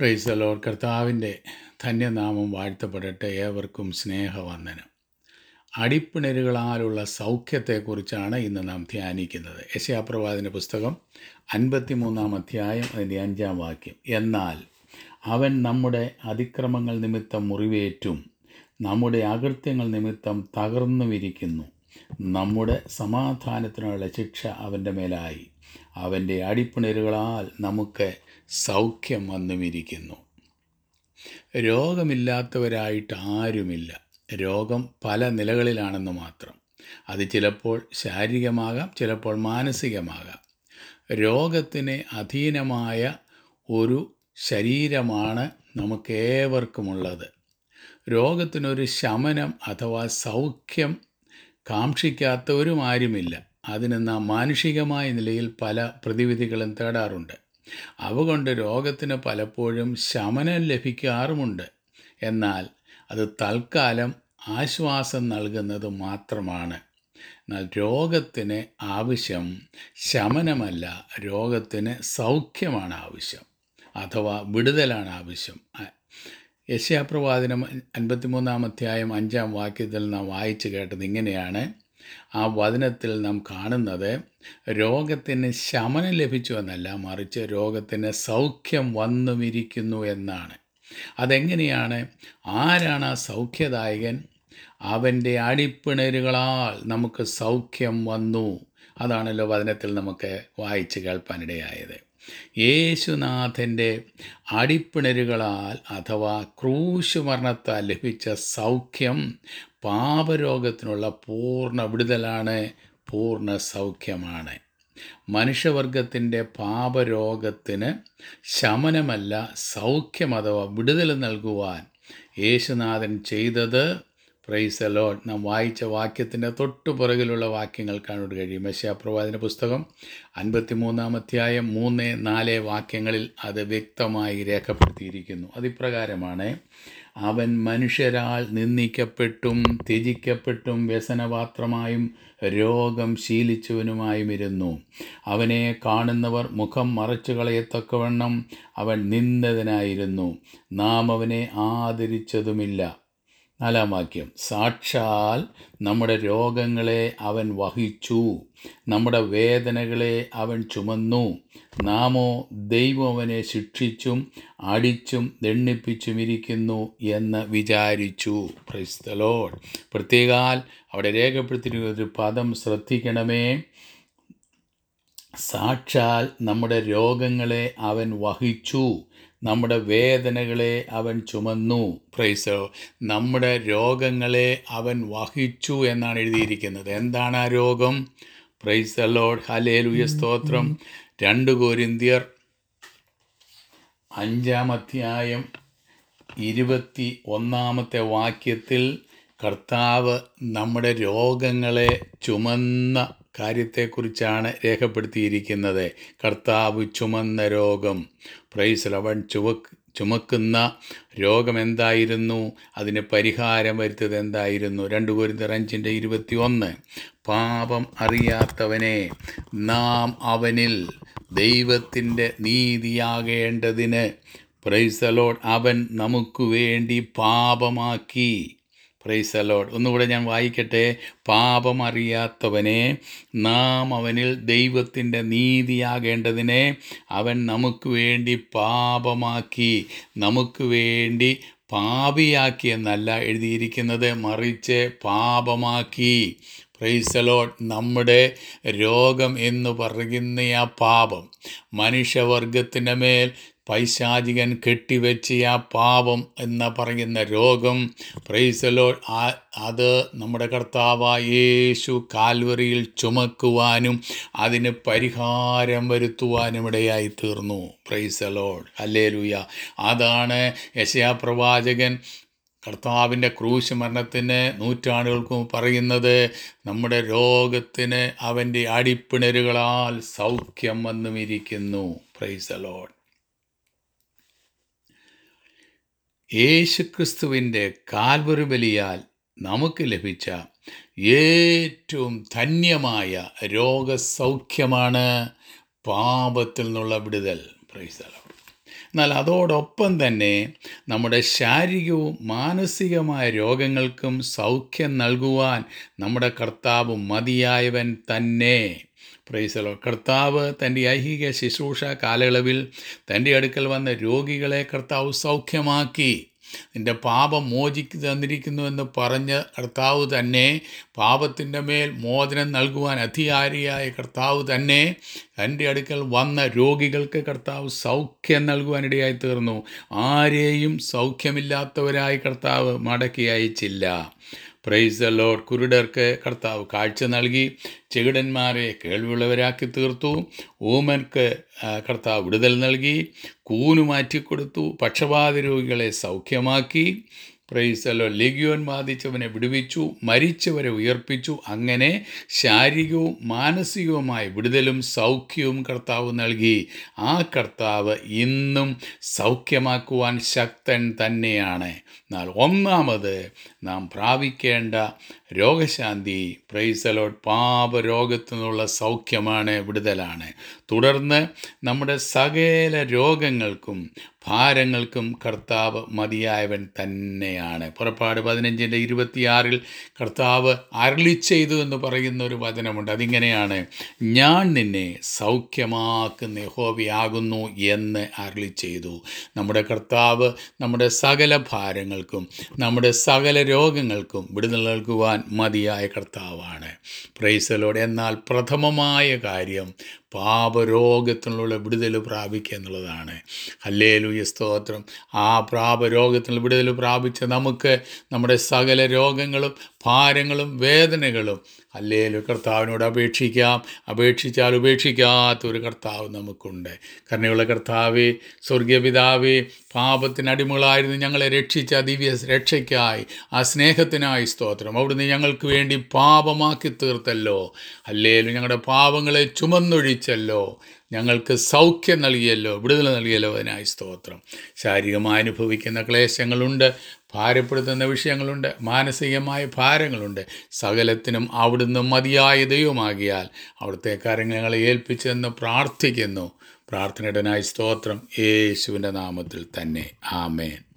price lore കർത്താവിൻ്റെ ധന്യനാമം വാഴ്ത്തപ്പെടട്ടെ ഏവർക്കും സ്നേഹവന്ദനം അടിപ്പിണരുകളാലുള്ള സൗഖ്യത്തെക്കുറിച്ചാണ് ഇന്ന് നാം ധ്യാനിക്കുന്നത് യശയാപ്രവാദിൻ്റെ പുസ്തകം അൻപത്തിമൂന്നാം അധ്യായം അതിൻ്റെ അഞ്ചാം വാക്യം എന്നാൽ അവൻ നമ്മുടെ അതിക്രമങ്ങൾ നിമിത്തം മുറിവേറ്റും നമ്മുടെ അകൃത്യങ്ങൾ നിമിത്തം തകർന്നുമിരിക്കുന്നു നമ്മുടെ സമാധാനത്തിനുള്ള ശിക്ഷ അവൻ്റെ മേലായി അവൻ്റെ അടിപ്പിണരുകളാൽ നമുക്ക് സൗഖ്യം വന്നുമിരിക്കുന്നു രോഗമില്ലാത്തവരായിട്ട് ആരുമില്ല രോഗം പല നിലകളിലാണെന്ന് മാത്രം അത് ചിലപ്പോൾ ശാരീരികമാകാം ചിലപ്പോൾ മാനസികമാകാം രോഗത്തിന് അധീനമായ ഒരു ശരീരമാണ് നമുക്കേവർക്കുമുള്ളത് രോഗത്തിനൊരു ശമനം അഥവാ സൗഖ്യം കാക്ഷിക്കാത്തവരും ആരുമില്ല അതിന് നാം മാനുഷികമായ നിലയിൽ പല പ്രതിവിധികളും തേടാറുണ്ട് അവകൊണ്ട് രോഗത്തിന് പലപ്പോഴും ശമനം ലഭിക്കാറുമുണ്ട് എന്നാൽ അത് തൽക്കാലം ആശ്വാസം നൽകുന്നത് മാത്രമാണ് എന്നാൽ രോഗത്തിന് ആവശ്യം ശമനമല്ല രോഗത്തിന് സൗഖ്യമാണ് ആവശ്യം അഥവാ വിടുതലാണ് ആവശ്യം യശയാപ്രവാചനം അൻപത്തിമൂന്നാം അധ്യായം അഞ്ചാം വാക്യത്തിൽ നാം വായിച്ചു കേട്ടത് ഇങ്ങനെയാണ് ആ വചനത്തിൽ നാം കാണുന്നത് രോഗത്തിന് ശമനം ലഭിച്ചു എന്നല്ല മറിച്ച് രോഗത്തിന് സൗഖ്യം വന്നുമിരിക്കുന്നു എന്നാണ് അതെങ്ങനെയാണ് ആരാണ് ആ സൗഖ്യദായകൻ അവൻ്റെ അടിപ്പിണരുകളാൽ നമുക്ക് സൗഖ്യം വന്നു അതാണല്ലോ വചനത്തിൽ നമുക്ക് വായിച്ച് കേൾപ്പാനിടയായത് യേശുനാഥൻ്റെ അടിപ്പിണരുകളാൽ അഥവാ ക്രൂശ് മരണത്താൽ ലഭിച്ച സൗഖ്യം പാപരോഗത്തിനുള്ള പൂർണ്ണ വിടുതലാണ് പൂർണ്ണ സൗഖ്യമാണ് മനുഷ്യവർഗത്തിൻ്റെ പാപരോഗത്തിന് ശമനമല്ല സൗഖ്യം അഥവാ വിടുതൽ നൽകുവാൻ യേശുനാഥൻ ചെയ്തത് പ്രൈസ് അലോട്ട് നാം വായിച്ച വാക്യത്തിൻ്റെ തൊട്ടു പുറകിലുള്ള വാക്യങ്ങൾ കാണാൻ കഴിയും യശാപ്രവാദിൻ്റെ പുസ്തകം അൻപത്തിമൂന്നാം അധ്യായം മൂന്ന് നാല് വാക്യങ്ങളിൽ അത് വ്യക്തമായി രേഖപ്പെടുത്തിയിരിക്കുന്നു അതിപ്രകാരമാണ് അവൻ മനുഷ്യരാൽ നിന്ദിക്കപ്പെട്ടും ത്യജിക്കപ്പെട്ടും വ്യസനപാത്രമായും രോഗം ശീലിച്ചവനുമായും ഇരുന്നു അവനെ കാണുന്നവർ മുഖം മറച്ചു കളയത്തക്കവണ്ണം അവൻ നിന്ദിതനായിരുന്നു നാം അവനെ ആദരിച്ചതുമില്ല നാലാം വാക്യം സാക്ഷാൽ നമ്മുടെ രോഗങ്ങളെ അവൻ വഹിച്ചു നമ്മുടെ വേദനകളെ അവൻ ചുമന്നു നാമോ ദൈവം അവനെ ശിക്ഷിച്ചും അടിച്ചും ദണ്ണിപ്പിച്ചും ഇരിക്കുന്നു എന്ന് വിചാരിച്ചു ക്രൈസ്തലോഡ് പ്രത്യേകാൽ അവിടെ രേഖപ്പെടുത്തിയിരിക്കുന്ന ഒരു പദം ശ്രദ്ധിക്കണമേ സാക്ഷാൽ നമ്മുടെ രോഗങ്ങളെ അവൻ വഹിച്ചു നമ്മുടെ വേദനകളെ അവൻ ചുമന്നു പ്രൈസോ നമ്മുടെ രോഗങ്ങളെ അവൻ വഹിച്ചു എന്നാണ് എഴുതിയിരിക്കുന്നത് എന്താണ് ആ രോഗം പ്രൈസ് ലോഡ് ഹലേലുയ സ്തോത്രം രണ്ട് കോരിന്ത്യർ അഞ്ചാം അധ്യായം ഇരുപത്തി ഒന്നാമത്തെ വാക്യത്തിൽ കർത്താവ് നമ്മുടെ രോഗങ്ങളെ ചുമന്ന കാര്യത്തെക്കുറിച്ചാണ് രേഖപ്പെടുത്തിയിരിക്കുന്നത് കർത്താവ് ചുമന്ന രോഗം പ്രൈസ് അവൻ ചുവക്ക് ചുമക്കുന്ന രോഗം എന്തായിരുന്നു അതിന് പരിഹാരം വരുത്തത് എന്തായിരുന്നു രണ്ട് കോരിന്തർ അഞ്ചിൻ്റെ ഇരുപത്തി ഒന്ന് പാപം അറിയാത്തവനെ നാം അവനിൽ ദൈവത്തിൻ്റെ നീതിയാകേണ്ടതിന് പ്രൈസലോഡ് അവൻ നമുക്ക് വേണ്ടി പാപമാക്കി പ്രൈസ് അലോഡ് ഒന്നുകൂടെ ഞാൻ വായിക്കട്ടെ പാപം അറിയാത്തവനെ നാം അവനിൽ ദൈവത്തിൻ്റെ നീതിയാകേണ്ടതിനെ അവൻ നമുക്ക് വേണ്ടി പാപമാക്കി നമുക്ക് വേണ്ടി പാപിയാക്കി എന്നല്ല എഴുതിയിരിക്കുന്നത് മറിച്ച് പാപമാക്കി പ്രൈസലോട്ട് നമ്മുടെ രോഗം എന്ന് പറയുന്ന ആ പാപം മനുഷ്യവർഗത്തിൻ്റെ മേൽ പൈശാചികൻ കെട്ടിവെച്ച ആ പാപം എന്ന് പറയുന്ന രോഗം പ്രൈസലോ അത് നമ്മുടെ കർത്താവായ യേശു കാൽവറിയിൽ ചുമക്കുവാനും അതിന് പരിഹാരം വരുത്തുവാനും ഇടയായി തീർന്നു പ്രൈസലോഡ് അല്ലേലുയ അതാണ് യശയാപ്രവാചകൻ കർത്താവിൻ്റെ ക്രൂശ് മരണത്തിന് നൂറ്റാണ്ടുകൾക്കും പറയുന്നത് നമ്മുടെ രോഗത്തിന് അവൻ്റെ അടിപ്പിണരുകളാൽ സൗഖ്യം വന്നുമിരിക്കുന്നു പ്രൈസലോഡ് യേശുക്രിസ്തുവിൻ്റെ കാൽവറി ബലിയാൽ നമുക്ക് ലഭിച്ച ഏറ്റവും ധന്യമായ രോഗസൗഖ്യമാണ് പാപത്തിൽ നിന്നുള്ള വിടുതൽ പ്രൈസലോ എന്നാൽ അതോടൊപ്പം തന്നെ നമ്മുടെ ശാരീരികവും മാനസികമായ രോഗങ്ങൾക്കും സൗഖ്യം നൽകുവാൻ നമ്മുടെ കർത്താവ് മതിയായവൻ തന്നെ പ്രൈസലോ കർത്താവ് തൻ്റെ ഐഹിക ശുശ്രൂഷ കാലയളവിൽ തൻ്റെ അടുക്കൽ വന്ന രോഗികളെ കർത്താവ് സൗഖ്യമാക്കി നിന്റെ പാപം മോചിക്ക് തന്നിരിക്കുന്നുവെന്ന് പറഞ്ഞ കർത്താവ് തന്നെ പാപത്തിൻ്റെ മേൽ മോചനം നൽകുവാൻ അധികാരിയായ കർത്താവ് തന്നെ തൻ്റെ അടുക്കൽ വന്ന രോഗികൾക്ക് കർത്താവ് സൗഖ്യം നൽകുവാനിടയായി തീർന്നു ആരെയും സൗഖ്യമില്ലാത്തവരായി കർത്താവ് മടക്കി അയച്ചില്ല പ്രൈസ് ദ ലോഡ് കുരുടർക്ക് കർത്താവ് കാഴ്ച നൽകി ചെകിടന്മാരെ കേൾവിയുള്ളവരാക്കി തീർത്തു ഊമർക്ക് ആ, കർത്താവ് വിടുതൽ നൽകി കൂന് മാറ്റിക്കൊടുത്തു പക്ഷപാത രോഗികളെ സൗഖ്യമാക്കി പ്രൈസലോ ലഘ്യോൻ ബാധിച്ചവനെ വിടുവിച്ചു മരിച്ചവരെ ഉയർപ്പിച്ചു അങ്ങനെ ശാരീരികവും മാനസികവുമായ വിടുതലും സൗഖ്യവും കർത്താവ് നൽകി ആ കർത്താവ് ഇന്നും സൗഖ്യമാക്കുവാൻ ശക്തൻ തന്നെയാണ് എന്നാൽ ഒന്നാമത് നാം പ്രാപിക്കേണ്ട രോഗശാന്തി പ്രൈസലോട്ട് പാപരോഗത്തു നിന്നുള്ള സൗഖ്യമാണ് വിടുതലാണ് തുടർന്ന് നമ്മുടെ സകല രോഗങ്ങൾക്കും ഭാരങ്ങൾക്കും കർത്താവ് മതിയായവൻ തന്നെയാണ് പുറപ്പാട് പതിനഞ്ചിൻ്റെ ഇരുപത്തിയാറിൽ കർത്താവ് അരളി ചെയ്തു എന്ന് പറയുന്ന ഒരു വചനമുണ്ട് അതിങ്ങനെയാണ് ഞാൻ നിന്നെ സൗഖ്യമാക്കുന്ന യഹോവയാകുന്നു എന്ന് അരളി ചെയ്തു നമ്മുടെ കർത്താവ് നമ്മുടെ സകല ഭാരങ്ങൾക്കും നമ്മുടെ സകല രോഗങ്ങൾക്കും വിടുതൽ നൽകുവാൻ മതിയായ കർത്താവാണ് പ്രൈസലോട് എന്നാൽ പ്രഥമമായ കാര്യം പാപരോഗത്തിനുള്ള വിടുതൽ പ്രാപിക്കുക എന്നുള്ളതാണ് ഹല്ലേലൂയ സ്തോത്രം ആ പാപരോഗത്തിൽ വിടുതൽ പ്രാപിച്ച നമുക്ക് നമ്മുടെ സകല രോഗങ്ങളും ഭാരങ്ങളും വേദനകളും അല്ലേലു കർത്താവിനോട് അപേക്ഷിക്കാം അപേക്ഷിച്ചാൽ ഉപേക്ഷിക്കാത്ത ഒരു കർത്താവ് നമുക്കുണ്ട് കരുണയുള്ള കർത്താവേ സ്വർഗീയ പിതാവേ പാപത്തിനടിമകളായിരുന്നു ഞങ്ങളെ രക്ഷിച്ച ദിവ്യ രക്ഷയ്ക്കായി ആ സ്നേഹത്തിനായി സ്തോത്രം അവിടുന്ന് ഞങ്ങൾക്ക് വേണ്ടി പാപമാക്കി തീർത്തല്ലോ അല്ലേലും ഞങ്ങളുടെ പാപങ്ങളെ ചുമന്നൊഴിച്ചല്ലോ ഞങ്ങൾക്ക് സൗഖ്യം നൽകിയല്ലോ വിടുതൽ നൽകിയല്ലോ അതിനായി സ്തോത്രം ശാരീരികമായി അനുഭവിക്കുന്ന ക്ലേശങ്ങളുണ്ട് ഭാരപ്പെടുത്തുന്ന വിഷയങ്ങളുണ്ട് മാനസികമായ ഭാരങ്ങളുണ്ട് സകലത്തിനും അവിടുന്ന് മതിയായ ദൈവമാകിയാൽ അവിടുത്തെ കാര്യങ്ങൾ ഞങ്ങളെ ഏൽപ്പിച്ചെന്ന് പ്രാർത്ഥിക്കുന്നു പ്രാർത്ഥനയുടനായി സ്തോത്രം യേശുവിൻ്റെ നാമത്തിൽ തന്നെ ആമേൻ